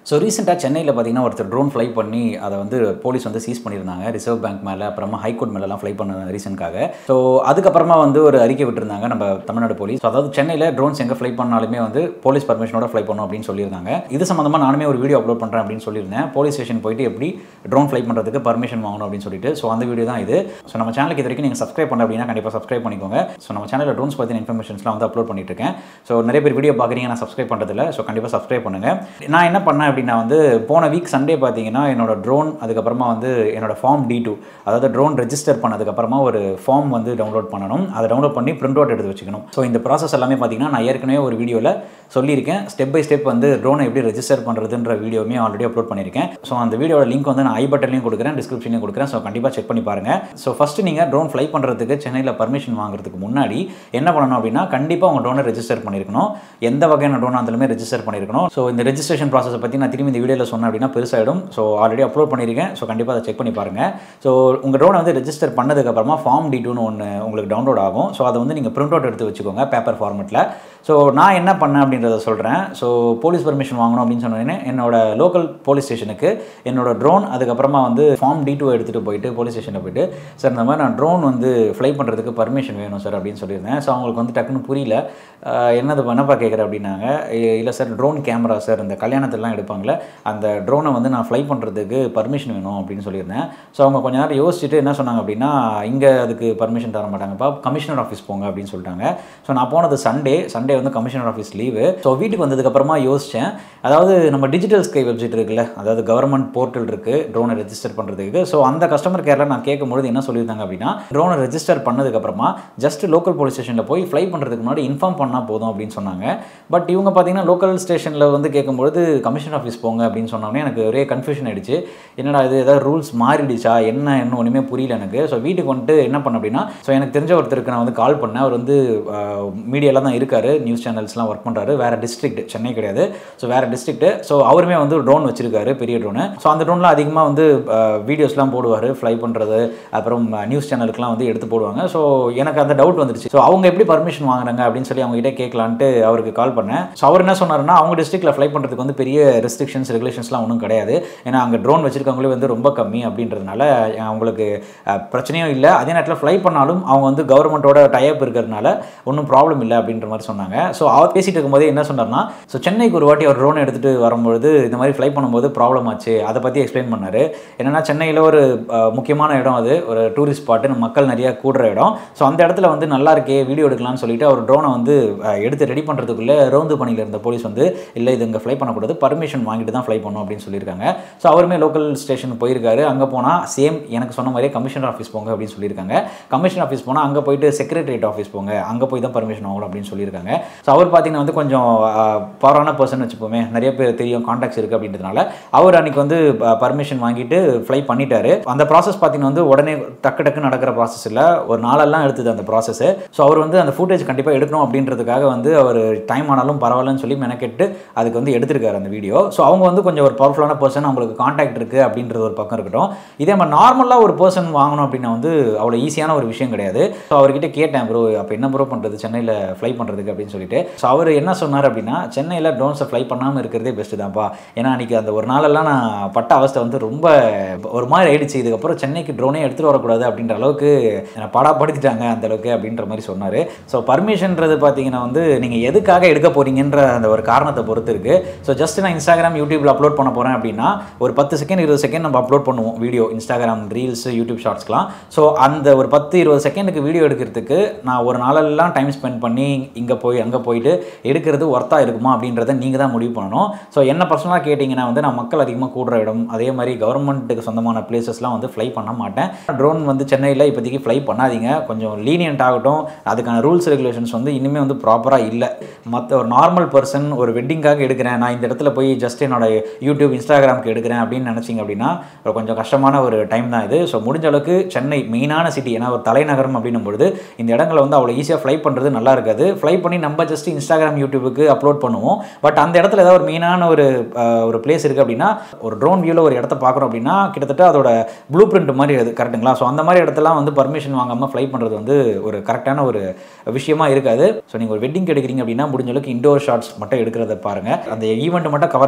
so ரீசெண்டாக சென்னையில் பார்த்தீங்கன்னா ஒருத்தர் ட்ரோன் ஃப்ளை பண்ணி அதை வந்து போலீஸ் வந்து சீஸ் பண்ணியிருந்தாங்க ரிசர்வ் பேங்க் மேலே அப்புறமா ஹைகோர்ட் மேலெலாம் ஃப்ளை பண்ண ரீசனுக்காக ஸோ அதுக்கப்புறமா வந்து ஒரு அறிக்கை விட்டுருந்தாங்க நம்ம தமிழ்நாடு போலீஸ் ஸோ அதாவது சென்னையில் ட்ரோன்ஸ் எங்கே ஃப்ளை பண்ணாலுமே வந்து போலீஸ் பர்மிஷனோட ஃப்ளை பண்ணணும் அப்படின்னு சொல்லியிருந்தாங்க இது சம்மந்தமாக நானுமே ஒரு வீடியோ அப்லோட் பண்ணுறேன் அப்படின்னு சொல்லியிருந்தேன் போலீஸ் ஸ்டேஷன் போயிட்டு எப்படி ட்ரோன் ஃப்ளை பண்ணுறதுக்கு பர்மிஷன் வாங்கணும் அப்படின்னு சொல்லிட்டு ஸோ அந்த வீடியோ தான் இது ஸோ நம்ம சேனலுக்கு இது வரைக்கும் நீங்கள் சப்ஸ்கிரைப் பண்ண அப்படின்னா கண்டிப்பாக சப்ஸ்கிரைப் பண்ணிக்கோங்க ஸோ நம்ம சேனலில் ட்ரோன்ஸ் பற்றின இன்ஃபர்மேஷன்ஸ்லாம் வந்து அப்லோட் பண்ணிட்டு இருக்கேன் ஸோ நிறைய பேர் வீடியோ பார்க்குறீங்க நான் சப்ஸ்கிரைப் பண்ணுறதில்ல ஸோ கண்டிப்பாக சப்ஸ்கிரைப் பண்ணுங்கள் நான் என்ன பண்ணேன் அப்படின்னா வந்து போன வீக் சண்டே பார்த்தீங்கன்னா என்னோட ட்ரோன் அதுக்கப்புறமா வந்து என்னோட ஃபார்ம் டி டூ அதாவது ட்ரோன் ரெஜிஸ்டர் பண்ணதுக்கப்புறமா ஒரு ஃபார்ம் வந்து டவுன்லோட் பண்ணணும் அதை டவுன்லோட் பண்ணி பிரிண்ட் அவுட் எடுத்து வச்சுக்கணும் ஸோ இந்த ப்ராசஸ் எல்லாமே பார்த்தீங்கன்னா நான் ஏற்கனவே ஒரு வீடியோவில் சொல்லியிருக்கேன் ஸ்டெப் பை ஸ்டெப் வந்து ட்ரோனை எப்படி ரெஜிஸ்டர் பண்ணுறதுன்ற வீடியோவுமே ஆல்ரெடி அப்லோட் பண்ணியிருக்கேன் ஸோ அந்த வீடியோட லிங்க் வந்து நான் ஐ பட்டன்லையும் கொடுக்குறேன் டிஸ்கிரிப்ஷன்லையும் கொடுக்குறேன் ஸோ கண்டிப்பாக செக் பண்ணி பாருங்கள் ஸோ ஃபஸ்ட்டு நீங்கள் ட்ரோன் ஃப்ளை பண்ணுறதுக்கு சென்னையில் பர்மிஷன் வாங்குறதுக்கு முன்னாடி என்ன பண்ணணும் அப்படின்னா கண்டிப்பாக உங்கள் ட்ரோனை ரெஜிஸ்டர் பண்ணியிருக்கணும் எந்த வகையான ட்ரோன் இருந்தாலுமே ரெஜிஸ்டர் பண்ணியிருக்கணும் ஸோ இந்த ரெஜிஸ்ட்ரேஷன் ப்ராசஸை பற்றி நான் திரும்பி இந்த வீடியோவில் சொன்னேன் அப்படின்னா பெருசாகிடும் ஸோ ஆல்ரெடி அப்லோட் பண்ணியிருக்கேன் ஸோ கண்டிப்பாக அதை செக் பண்ணி பாருங்கள் ஸோ உங்கள் ட்ரோனை வந்து ரெஜிஸ்டர் பண்ணதுக்கப்புறமா ஃபார்ம் டி டூன்னு ஒன்று உங்களுக்கு டவுன்லோட் ஆகும் ஸோ அதை வந்து நீங்கள் பிரிண்ட் அவுட் எடுத்து வச்சுக்கோங்க பேப்பர் ஃபார்மெட்டில் ஸோ நான் என்ன பண்ணேன் அப்படின்றத சொல்கிறேன் ஸோ போலீஸ் பர்மிஷன் வாங்கணும் அப்படின்னு சொன்னோடனே என்னோட லோக்கல் போலீஸ் ஸ்டேஷனுக்கு என்னோட ட்ரோன் அதுக்கப்புறமா வந்து ஃபார்ம் டி டூ எடுத்துகிட்டு போயிட்டு போலீஸ் ஸ்டேஷனில் போயிட்டு சார் இந்த மாதிரி நான் ட்ரோன் வந்து ஃப்ளை பண்ணுறதுக்கு பர்மிஷன் வேணும் சார் அப்படின்னு சொல்லியிருந்தேன் ஸோ அவங்களுக்கு வந்து டக்குன்னு புரியல அஹ் என்னது என்னப்பா கேட்குற அப்படின்னாங்க "இ- இல்லை சார் ட்ரோன் கேமரா சார் இந்த கல்யாணத்திலலாம் எடுப்பாங்களே அந்த ட்ரோனை வந்து நான் ஃப்ளை பண்ணுறதுக்கு பர்மிஷன் வேணும் அப்படின்னு சொல்லியிருந்தேன் ஸோ அவங்க கொஞ்ச நேரம் யோசிச்சுட்டு என்ன சொன்னாங்க அப்படின்னா இங்கே அதுக்கு பர்மிஷன் தர மாட்டாங்கப்பா கமிஷனர் ஆஃபீஸ் போங்க அப்படின்னு சொல்லிட்டாங்க ஸோ நான் போனது சண்டே சண்டே வந்து கமிஷனர் ஆஃபீஸ் லீவு ஸோ வீட்டுக்கு வந்ததுக்கப்புறமா யோசித்தேன் அதாவது நம்ம டிஜிட்டல் ஸ்கை வெப்சைட் இருக்குல்ல அதாவது கவர்மெண்ட் போர்ட்டல் இருக்குது ட்ரோனை ரெஜிஸ்டர் பண்ணுறதுக்கு ஸோ அந்த கஸ்டமர் கேரில் நான் கேட்கும்பொழுது என்ன சொல்லியிருந்தாங்க அப்படின்னா ட்ரோனை ரெஜிஸ்டர் பண்ணதுக்கப்புறமா ஜஸ்ட் லோக்கல் போலீஸ் ஸ்டேஷனில் போய் ஃப்ளை பண்ணுறதுக்கு முன்னாடி இன்ஃபார்ம் பண்ணால் போதும் அப்படின்னு சொன்னாங்க பட் இவங்க பார்த்தீங்கன்னா லோக்கல் ஸ்டேஷனில் வந்து கேட்கும்பொழுது கமிஷன் ஆஃபீஸ் போங்க அப்படின்னு சொன்னோடனே எனக்கு ஒரே கன்ஃபியூஷன் ஆயிடுச்சு என்னடா இது ஏதாவது ரூல்ஸ் மாறிடுச்சா என்ன என்ன ஒன்றுமே புரியல எனக்கு ஸோ வீட்டுக்கு வந்துட்டு என்ன பண்ண அப்படின்னா ஸோ எனக்கு தெரிஞ்ச ஒருத்தருக்கு நான் வந்து கால் பண்ணேன் அவர் வந்து மீடியாவில் தான் இருக்காரு நியூஸ் சேனல்ஸ்லாம் ஒர்க் பண்ணுறாரு வேறு டிஸ்ட்ரிக்ட் சென்னை கிடையாது ஸோ வேறு டிஸ்ட்ரிக்ட் ஸோ அவருமே வந்து ட்ரோன் வச்சிருக்காரு பெரிய ட்ரோனு ஸோ அந்த ட்ரோன்லாம் அதிகமாக வந்து வீடியோஸ்லாம் போடுவார் ஃப்ளை பண்ணுறது அப்புறம் நியூஸ் சேனலுக்குலாம் வந்து எடுத்து போடுவாங்க ஸோ எனக்கு அந்த டவுட் வந்துருச்சு ஸோ அவங்க எப்படி பர்மிஷன் வாங்குறாங்க அப்படின்னு சொல்லி அவங்க கிட்ட கேட்கலான்ட்டு அவருக்கு கால் பண்ணேன் ஸோ அவர் என்ன சொன்னாருன்னா அவங்க டிஸ்ட்ரிக்ட்டில் ஃப்ளை பண்ணுறதுக்கு வந்து பெரிய ரெஸ்ட்ரிக்ஷன்ஸ் ரெகுலேஷன்ஸ்லாம் ஒன்றும் கிடையாது ஏன்னா அங்கே ட்ரோன் வச்சிருக்கவங்களே வந்து ரொம்ப கம்மி அப்படின்றதுனால அஹ், அவங்களுக்கு அஹ், பிரச்சனையும் இல்லை அதே நேரத்தில் ஃப்ளை பண்ணாலும் அவங்க வந்து கவர்மெண்ட்டோட டைப் இருக்கிறதுனால ஒன்றும் ப்ராப்ளம் இல்லை அப்படின்ற மாதிரி சொன்னாங்க ஸோ அவர் பேசிட்டு இருக்கும்போது என்ன சொன்னார்னா ஸோ சென்னைக்கு ஒரு வாட்டி அவர் ட்ரோன் எடுத்துகிட்டு வரும்பொழுது இந்த மாதிரி ஃப்ளை பண்ணும்போது ப்ராப்ளம் ஆச்சு அதை பற்றி எக்ஸ்பிளைன் பண்ணார் என்னன்னா சென்னையில் ஒரு அஹ், முக்கியமான இடம் அது ஒரு டூரிஸ்ட் ஸ்பாட்டு மக்கள் நிறைய கூடுற இடம் ஸோ அந்த இடத்துல வந்து நல்லா இருக்கே வீடியோ எடுக்கலாம்னு சொல்லிட்டு அவர் ட்ரோனை வந்து அஹ், எடுத்து ரெடி பண்ணுறதுக்குள்ளே ரோந்து பணியில் இருந்த போலீஸ் வந்து இல்லை இது இங்கே ஃப்ளை பண்ணக்கூடாது பர்மிஷன் வாங்கிட்டு தான் ஃப்ளை பண்ணணும் அப்படின்னு சொல்லியிருக்காங்க ஸோ அவருமே லோக்கல் ஸ்டேஷனுக்கு போயிருக்காரு அங்கே போனால் சேம் எனக்கு சொன்ன மாதிரியே கமிஷனர் ஆஃபீஸ் போங்க அப்படின்னு சொல்லியிருக்காங்க கமிஷன் ஆஃபீஸ் போனால் அங்கே போயிட்டு செக்ரட்டரியேட் ஆஃபீஸ் போங்க அங்கே போய் தான் பர்மிஷன் வாங்கணும் அப்படின்னு சொல்லியிருக்காங்க ஸோ அவர் பார்த்தீங்கன்னா வந்து கொஞ்சம் பவரான பர்சன் வச்சுப்போமே நிறைய பேர் தெரியும் காண்டாக்ட்ஸ் இருக்குது அப்படின்றதுனால அவர் அன்னைக்கு வந்து பர்மிஷன் வாங்கிட்டு ஃப்ளை பண்ணிட்டாரு அந்த ப்ராசஸ் பார்த்தீங்கன்னா வந்து உடனே டக்கு டக்கு நடக்கிற ப்ராசஸ் இல்லை ஒரு நாளெல்லாம் எடுத்தது அந்த ப்ராசஸ் ஸோ அவர் வந்து அந்த ஃபுட்டேஜ் கண்டிப்பாக எடுக்கணும் அப்படின்றதுக்காக வந்து அவர் டைம் ஆனாலும் பரவாயில்லன்னு சொல்லி மெனக்கெட்டு அதுக்கு வந்து எடுத்திருக்காரு அந்த வீடியோ ஸோ அவங்க வந்து கொஞ்சம் ஒரு பவர்ஃபுல்லான பர்சன் அவங்களுக்கு காண்டாக்ட் இருக்குது அப்படின்றது ஒரு பக்கம் இருக்கட்டும் இதே மாதிரி நார்மலாக ஒரு பர்சன் வாங்கணும் அப்படின்னா வந்து அவ்வளோ ஈஸியான ஒரு விஷயம் கிடையாது ஸோ அவர்கிட்ட கேட்டேன் ப்ரோ அப்போ என்ன ப்ரோ பண்ணுறது சென்னையில் ஃப்ளை பண்ணுறதுக்கு அப்படின்னு சொல்லிட்டு ஸோ அவர் என்ன சொன்னார் அப்படின்னா சென்னையில் ட்ரோன்ஸை ஃப்ளை பண்ணாமல் இருக்கிறதே பெஸ்ட்டு தான்ப்பா ஏன்னா அன்றைக்கி அந்த ஒரு நாளெல்லாம் நான் பட்ட அவஸ்தை வந்து ரொம்ப ஒரு மாதிரி ஆயிடுச்சு இதுக்கப்புறம் சென்னைக்கு ட்ரோனே எடுத்துகிட்டு வரக்கூடாது அப்படின்ற அளவுக்கு என்னை பாடாப்படுத்திட்டாங்க அந்த அளவுக்கு அப்படின்ற மாதிரி சொன்னார் ஸோ பர்மிஷன்றது பார்த்தீங்கன்னா வந்து நீங்கள் எதுக்காக எடுக்க போறீங்கன்ற அந்த ஒரு காரணத்தை பொறுத்து இருக்குது ஸோ ஜஸ்ட் நான் இன்ஸ்டாகிராம் யூடியூப்ல அப்லோட் பண்ண போகிறேன் அப்படின்னா ஒரு பத்து செகண்ட் இருபது செகண்ட் நம்ம அப்லோட் பண்ணுவோம் வீடியோ இன்ஸ்டாகிராம் ரீல்ஸ் யூடியூப் ஷார்ட்ஸ்லாம் ஸோ அந்த ஒரு பத்து இருபது செகண்டுக்கு வீடியோ எடுக்கிறதுக்கு நான் ஒரு நாளெல்லாம் டைம் ஸ்பெண்ட் பண்ணி இங்கே போய் அங்கே போயிட்டு எடுக்கிறது ஒர்த்தாக இருக்குமா அப்படின்றத நீங்கள் தான் முடிவு பண்ணணும் ஸோ என்ன பர்சனலாக கேட்டிங்கன்னா வந்து நான் மக்கள் அதிகமாக கூடுற இடம் அதே மாதிரி கவர்மெண்ட்டுக்கு சொந்தமான பிளேசஸ்லாம் வந்து ஃப்ளை பண்ண மாட்டேன் ட்ரோன் வந்து சென்னையில் இப்போதைக்கு ஃப்ளை பண்ணாதீங்க கொஞ்சம் லீனியன்ட் ஆகட்டும் அதுக்கான ரூல்ஸ் ரெகுலேஷன்ஸ் வந்து இன்னுமே வந்து ப்ராப்பராக இல்லை மற்ற ஒரு நார்மல் பர்சன் ஒரு வெட்டிங்காக எடுக்கிறேன் நான் இந்த இடத்துல போய் ஜஸ்ட் என்னோட யூடியூப் இன்ஸ்டாகிராமுக்கு எடுக்கிறேன் அப்படின்னு நினச்சிங்க அப்படின்னா ஒரு கொஞ்சம் கஷ்டமான ஒரு டைம் தான் இது ஸோ முடிஞ்ச அளவுக்கு சென்னை மெயினான சிட்டி ஏன்னா ஒரு தலைநகரம் அப்படின்னும் பொழுது இந்த இடங்களை வந்து அவ்வளோ ஈஸியாக ஃப்ளை பண்ணுறது நல்லா இருக்காது ஃப்ளை பண்ணி நம்ம ஜஸ்ட் இன்ஸ்டாகிராம் யூடியூபுக்கு அப்லோட் பண்ணுவோம் பட் அந்த இடத்துல ஏதாவது ஒரு மெயினான ஒரு அஹ், ஒரு பிளேஸ் இருக்குது அப்படின்னா ஒரு ட்ரோன் வியூவில் ஒரு இடத்த பார்க்குறோம் அப்படின்னா கிட்டத்தட்ட அதோட ப்ளூ பிரிண்ட் மாதிரி அது கரெக்ட்டுங்களா ஸோ அந்த மாதிரி இடத்தெல்லாம் வந்து பர்மிஷன் வாங்காமல் ஃப்ளை பண்ணுறது வந்து ஒரு கரெக்டான ஒரு விஷயமா இருக்காது ஸோ நீங்கள் ஒரு வெட்டிங் எடுக்கிறீங்க அப்படின்னா முடிஞ்ச அளவுக்கு இண்டோர் ஷாட்ஸ் மட்டும் எடுக்கிறத பாருங்கள் அந்த ஈவெண்ட் மட்டும் கவர்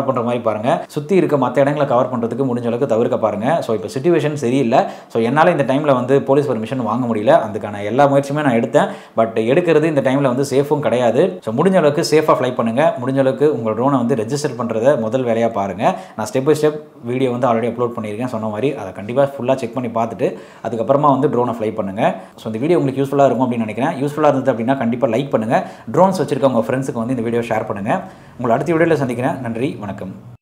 பண்ணுற மாதிரி பாருங்கள் சுற்றி இருக்க மற்ற இடங்களை கவர் பண்ணுறதுக்கு முடிஞ்ச அளவுக்கு தவிர்க்க பாருங்கள் ஸோ இப்போ சுச்சுவேஷன் சரியில்லை ஸோ என்னால் இந்த டைமில் வந்து போலீஸ் பர்மிஷன் வாங்க முடியல அதுக்கான எல்லா முயற்சியுமே நான் எடுத்தேன் பட் எடுக்கிறது இந்த டைமில் வந்து சேஃபும் கிடையாது ஸோ முடிஞ்ச அளவுக்கு சேஃபாக ஃப்ளை பண்ணுங்கள் முடிஞ்ச அளவுக்கு உங்கள் ட்ரோனை வந்து ரெஜிஸ்டர் பண்ணுறத முதல் வேலையாக பாருங்கள் நான் ஸ்டெப் பை ஸ்டெப் வீடியோ வந்து ஆல்ரெடி அப்லோட் பண்ணியிருக்கேன் சொன்ன மாதிரி அதை கண்டிப்பாக ஃபுல்லாக செக் பண்ணி பார்த்துட்டு அதுக்கப்புறமா வந்து ட்ரோனை ஃப்ளை பண்ணுங்கள் ஸோ இந்த வீடியோ உங்களுக்கு யூஸ்ஃபுல்லாக இருக்கும் அப்படின்னு நினைக்கிறேன் யூஸ்ஃபுல்லாக இருந்தது அப்படின்னா கண்டிப்பாக லைக் பண்ணுங்கள் ட்ரோன்ஸ் வச்சிருக்க உங்கள் ஃப்ரெண்ட்ஸுக்கு வந்து இந்த வீடியோ ஷேர் பண்ணுங்கள் உங்களை அடுத்த வீடியோவில் சந்திக்கிறேன் நன்றி வணக்கம்